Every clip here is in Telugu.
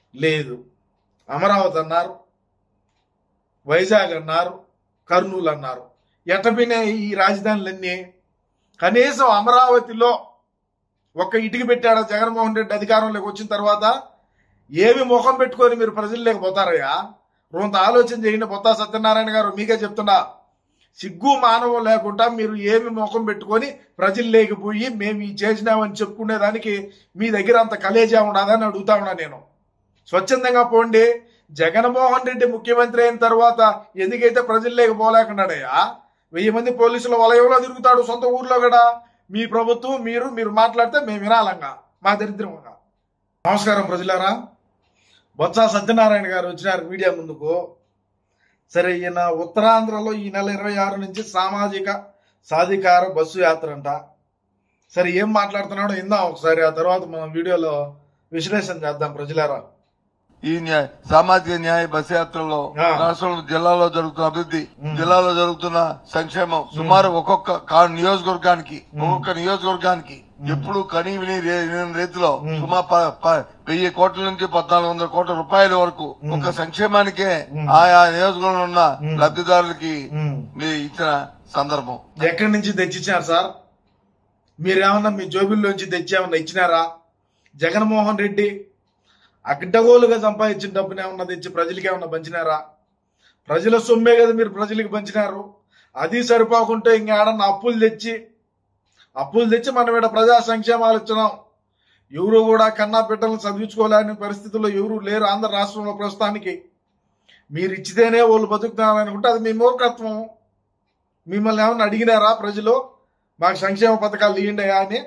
లేదు అమరావతి అన్నారు వైజాగ్ అన్నారు కర్నూలు అన్నారు ఎట్టపోయినాయి ఈ రాజధానులన్నీ కనీసం అమరావతిలో ఒక్క ఇటుక పెట్టాడా జగన్మోహన్ రెడ్డి అధికారంలోకి వచ్చిన తర్వాత ఏమి ముఖం పెట్టుకొని మీరు ప్రజల్లోకి పోతారయ్యా కొంత ఆలోచన చేయండి బొత్తా సత్యనారాయణ గారు మీకే చెప్తున్నా సిగ్గు మానవం లేకుండా మీరు ఏమి ముఖం పెట్టుకొని ప్రజల్లోకి పోయి మేము ఈ చేసినామని చెప్పుకునేదానికి మీ దగ్గర అంత కలేజా ఉండదని అడుగుతా ఉన్నా నేను స్వచ్ఛందంగా పోండి జగన్మోహన్ రెడ్డి ముఖ్యమంత్రి అయిన తర్వాత ఎందుకైతే ప్రజల్లోకి పోలేకున్నాడయ్యా వెయ్యి మంది పోలీసుల వలయంలో తిరుగుతాడు సొంత ఊర్లో కూడా మీ ప్రభుత్వం మీరు మీరు మాట్లాడితే మేము వినాలంగా మా దరిద్రంగా నమస్కారం ప్రజలారా బొత్స సత్యనారాయణ గారు వచ్చినారు మీడియా ముందుకు సరే ఈయన ఉత్తరాంధ్రలో ఈ నెల ఇరవై ఆరు నుంచి సామాజిక సాధికార బస్సు యాత్ర అంట సరే ఏం మాట్లాడుతున్నాడో ఇందాం ఒకసారి ఆ తర్వాత మనం వీడియోలో విశ్లేషణ చేద్దాం ప్రజలారా ఈ న్యాయ సామాజిక న్యాయ బస్ యాత్రలో ఆ. రాష్ట్రంలో జిల్లాలో జరుగుతున్న అభివృద్ధి ఉమ్. జిల్లాలో జరుగుతున్న సంక్షేమం సుమారు ఒక్కొక్క కా- నియోజకవర్గానికి ఒక్కొక్క నియోజకవర్గానికి ఎప్పుడు కని విని రే- విని రీతిలో సుమారు ప- ప- వెయ్యి కోట్ల నుంచి పద్నాలుగు వందల కోట్ల రూపాయల వరకు ఒక సంక్షేమానికే ఆయా నియోజకవర్గంలో ఉన్న లబ్ధిదారులకి మీ ఇచ్చిన సందర్భం ఎక్కడి నుంచి తెచ్చిచ్చారు సార్ మీరేమన్నా మీ జోబిల్లోంచి తెచ్చేమన్నా ఇచ్చినారా జగన్మోహన్ రెడ్డి అడ్డగోలుగా సంపాదించిన డబ్బుని ఏమన్నా తెచ్చి ప్రజలకి ఏమన్నా పంచినారా ప్రజల సొమ్మే కదా మీరు ప్రజలకు పంచినారు అది సరిపోకుంటే ఇంకేడన్నా అప్పులు తెచ్చి అప్పులు తెచ్చి మనం ఇక్కడ ప్రజా సంక్షేమాలు ఇచ్చినాం ఎవరు కూడా కన్నా బిడ్డలను చదివించుకోలేని పరిస్థితుల్లో ఎవరు లేరు ఆంధ్ర రాష్ట్రంలో ప్రస్తుతానికి మీరు ఇచ్చితేనే వాళ్ళు బతుకుతున్నారు అనుకుంటే అది మీ మూర్ఖత్వం మిమ్మల్ని ఏమన్నా అడిగినారా ప్రజలు మాకు సంక్షేమ పథకాలు ఇయ్యండి అని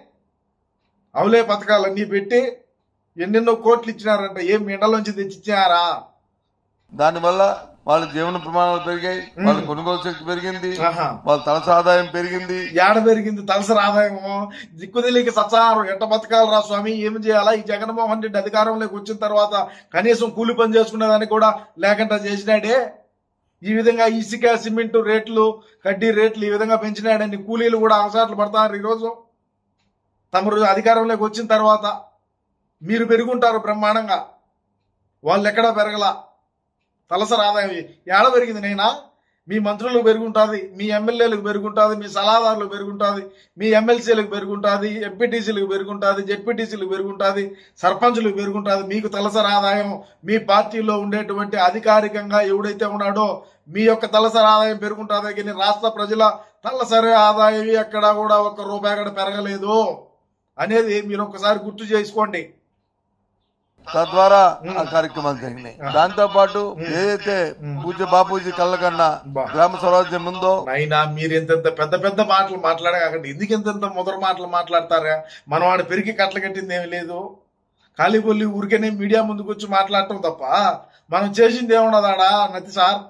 అవలే పథకాలు అన్నీ పెట్టి ఎన్నెన్నో కోట్లు ఇచ్చినారంట ఏం ఎండలోంచి తెచ్చిచ్చారా దానివల్ల వాళ్ళ జీవన ప్రమాణాలు పెరిగాయి వాళ్ళ కొనుగోలు శక్తి పెరిగింది ఆహా. వాళ్ళ తలస ఆదాయం పెరిగింది ఏడ పెరిగింది తలసరి ఆదాయము దిక్కుదిలీకి సత్సారం ఎట్ట బతకాలరా స్వామి ఏం చేయాలా ఈ జగన్మోహన్ రెడ్డి అధికారంలోకి వచ్చిన తర్వాత కనీసం కూలి పని చేసుకునేదానికి కూడా లేకుండా చేసినాడే ఈ విధంగా ఇసుక సిమెంట్ రేట్లు కడ్డీ రేట్లు ఈ విధంగా పెంచినాడని కూలీలు కూడా అవసరాలు పడతారు ఈరోజు తమరు అధికారంలోకి వచ్చిన తర్వాత మీరు పెరుగుంటారు బ్రహ్మాండంగా వాళ్ళు ఎక్కడా పెరగలా తలసరి ఆదాయం ఏడ పెరిగింది నైనా మీ మంత్రులకు పెరుగుంటుంది మీ ఎమ్మెల్యేలకు పెరుగుంటుంది మీ సలహాదారులకు పెరుగుంటుంది మీ ఎమ్మెల్సీలకు పెరుగుంటుంది ఎంపీటీసీలకు పెరుగుంటుంది జెడ్పీటీసీలకు పెరుగుంటుంది సర్పంచులకు పెరుగుంటుంది మీకు తలసరి ఆదాయం మీ పార్టీలో ఉండేటువంటి అధికారికంగా ఎవడైతే ఉన్నాడో మీ యొక్క తలసరి ఆదాయం పెరుగుంటుంది కానీ రాష్ట్ర ప్రజల తలసరి ఆదాయం ఎక్కడ కూడా ఒక్క రూపాయి కూడా పెరగలేదు అనేది మీరు ఒకసారి గుర్తు చేసుకోండి తద్వారా ఆ కార్యక్రమాలు జరిగినాయి దాంతో పాటు ఏదైతే పూజ్య బాపూజీ కళ్ళ కన్నా బా. గ్రామ స్వరాజ్యం ఉందో అయినా మీరు ఇంత పెద్ద పెద్ద మాటలు మాట్లాడకండి ఎందుకు ఇంత మొదటి మాటలు మాట్లాడతారా మనం వాడు పెరిగి కట్టలు కట్టింది ఏమి లేదు ఖాళీగొల్లి ఊరికేనే మీడియా ముందుకు వచ్చి మాట్లాడటం తప్ప మనం చేసింది ఏమున్నదాడా నతి సార్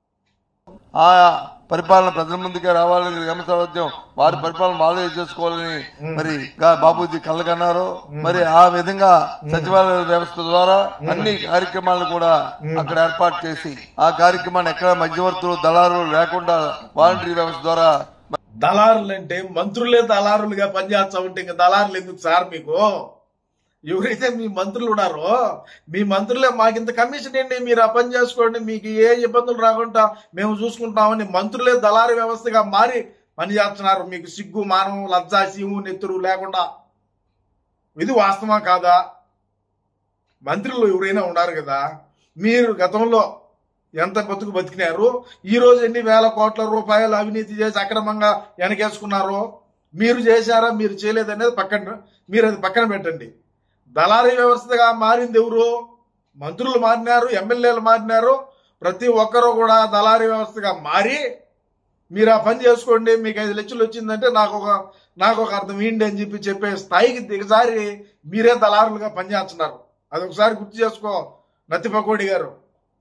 ఆ పరిపాలన ప్రజల ముందుకే రావాలని గ్రామ స్వరాజ్యం వారి పరిపాలన వాళ్ళే చేసుకోవాలని మరి గా- బాపూజీ కళ్ళ కన్నారు మరి ఆ విధంగా సచివాలయ వ్యవస్థ ద్వారా అన్ని కార్యక్రమాలను కూడా అక్కడ ఏర్పాటు చేసి ఆ కార్యక్రమాన్ని ఎక్కడ మధ్యవర్తులు దళారులు లేకుండా వాలంటరీ వ్యవస్థ ద్వారా దళారులు అంటే మంత్రులే దళారులుగా పనిచేస్తా ఉంటే ఇంకా దళారులు ఎందుకు సార్ మీకు ఎవరైతే మీ మంత్రులు ఉన్నారో మీ మంత్రులే మాకింత కమిషన్ ఏంటి మీరు ఆ పని చేసుకోండి మీకు ఏ ఇబ్బందులు రాకుండా మేము చూసుకుంటామని మంత్రులే దళారు వ్యవస్థగా మారి పని చేస్తున్నారు మీకు సిగ్గు మానవం లజ్జా సీము నెత్తురు లేకుండా ఇది వాస్తవా కాదా మంత్రులు ఎవరైనా ఉన్నారు కదా మీరు గతంలో ఎంత బతుకు బతికినారు ఈ రోజు ఎన్ని వేల కోట్ల రూపాయలు అవినీతి చేసి అక్రమంగా వెనకేసుకున్నారో మీరు చేశారా మీరు చేయలేదనేది పక్కన మీరు అది పక్కన పెట్టండి దళారీ వ్యవస్థగా మారింది ఎవరు మంత్రులు మారినారు ఎమ్మెల్యేలు మారినారు ప్రతి ఒక్కరూ కూడా దళారీ వ్యవస్థగా మారి మీరు ఆ పని చేసుకోండి మీకు ఐదు లక్షలు వచ్చిందంటే నాకు ఒక నాకు ఒక అర్థం ఏంటి అని చెప్పి చెప్పే స్థాయికి దిగజారి మీరే దళారులుగా పనిచేస్తున్నారు అది ఒకసారి గుర్తు చేసుకో నత్తి పకోడి గారు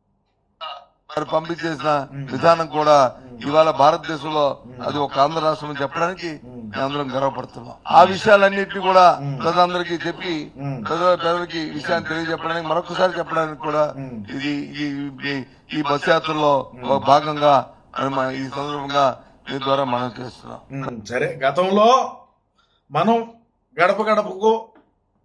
వారు పంపించేసిన విధానం కూడా ఇవాళ భారతదేశంలో అది ఒక ఆంధ్ర రాష్ట్రం అని చెప్పడానికి మేమందరం గర్వపడుతున్నాం ఆ విషయాలన్నింటినీ కూడా ప్రజలందరికీ చెప్పి ప్రజల ప్రజలకి ఈ విషయాన్ని తెలియజెప్పడానికి మరొకసారి చెప్పడానికి కూడా ఇది ఈ- ఈ- ఈ బస్ యాత్రలో ఒక భాగంగా మనం ఈ సందర్భంగా మీ ద్వారా మనం చేస్తున్నాం ఉమ్, సరే గతంలో మనం గడప గడపకు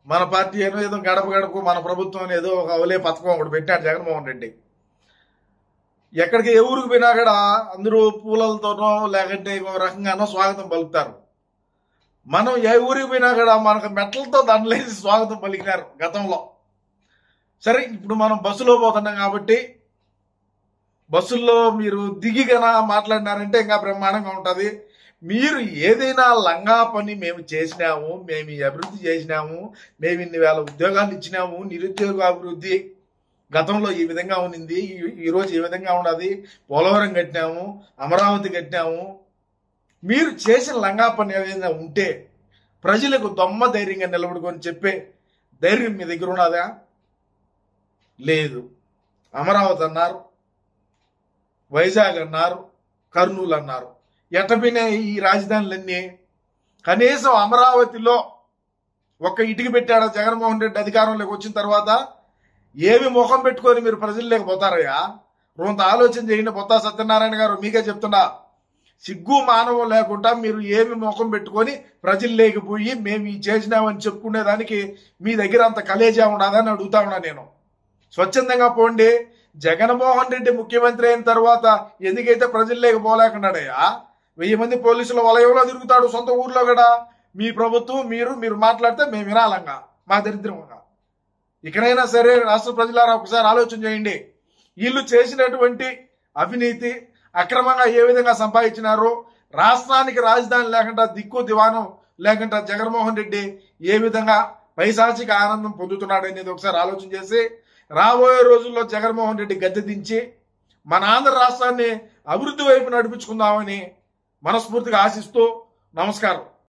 మన పార్టీ ఏదో ఏదో గడప గడపకు మన ప్రభుత్వం ఏదో ఒక అవలే పథకం ఒకటి పెట్టాడు జగన్మోహన్ రెడ్డి ఎక్కడికి ఏ ఊరికి పోయినా కూడా అందరూ పూలలతోనో లేకంటే ఒక రకంగానో స్వాగతం పలుకుతారు మనం ఏ ఊరికి పోయినా కూడా మనకు మెట్లతో దండలేసి స్వాగతం పలికినారు గతంలో సరే ఇప్పుడు మనం బస్సులో పోతున్నాం కాబట్టి బస్సుల్లో మీరు దిగి గన మాట్లాడినారంటే ఇంకా బ్రహ్మాండంగా ఉంటది మీరు ఏదైనా లంగా పని మేము చేసినాము మేము ఈ అభివృద్ధి చేసినాము మేము ఇన్ని వేల ఉద్యోగాలు ఇచ్చినాము నిరుద్యోగ అభివృద్ధి గతంలో ఈ విధంగా ఉన్నింది ఈ- ఈ రోజు ఈ విధంగా ఉన్నది పోలవరం కట్టినాము అమరావతి కట్టినాము మీరు చేసిన లంగా పని ఏదైనా ఉంటే ప్రజలకు దొమ్మ ధైర్యంగా నిలబడుకొని చెప్పే ధైర్యం మీ దగ్గర ఉన్నదా లేదు అమరావతి అన్నారు వైజాగ్ అన్నారు కర్నూలు అన్నారు ఎట్టపోయినాయి ఈ రాజధానులన్నీ కనీసం అమరావతిలో ఒక్క ఇటుక పెట్టాడా జగన్మోహన్ రెడ్డి అధికారంలోకి వచ్చిన తర్వాత ఏమి ముఖం పెట్టుకొని మీరు ప్రజల్లోకి పోతారయ్యా కొంత ఆలోచన చేయండి బొత్తా సత్యనారాయణ గారు మీకే చెప్తున్నా సిగ్గు మానవం లేకుండా మీరు ఏమి ముఖం పెట్టుకొని ప్రజలు లేకపోయి మేము ఈ చేసినామని చెప్పుకునేదానికి మీ దగ్గర అంత కలేజా ఉండదని అడుగుతా ఉన్నా నేను స్వచ్ఛందంగా పోండి జగన్మోహన్ రెడ్డి ముఖ్యమంత్రి అయిన తర్వాత ఎందుకైతే ప్రజలు లేకపోలేకున్నాడయ్యా వెయ్యి మంది పోలీసుల వలయంలో తిరుగుతాడు సొంత ఊర్లో కూడా మీ ప్రభుత్వం మీరు మీరు మాట్లాడితే మేము వినాలంగా మా దరిద్రంగా ఇకనైనా సరే రాష్ట్ర ప్రజలారా ఒకసారి ఆలోచన చేయండి వీళ్ళు చేసినటువంటి అవినీతి అక్రమంగా ఏ విధంగా సంపాదించినారో రాష్ట్రానికి రాజధాని లేకుండా దిక్కు దివానం లేకుండా జగన్మోహన్ రెడ్డి ఏ విధంగా పైశాచిక ఆనందం పొందుతున్నాడు అనేది ఒకసారి ఆలోచన చేసి రాబోయే రోజుల్లో జగన్మోహన్ రెడ్డి గద్దె దించి మన ఆంధ్ర రాష్ట్రాన్ని అభివృద్ధి వైపు నడిపించుకుందామని మనస్ఫూర్తిగా ఆశిస్తూ నమస్కారం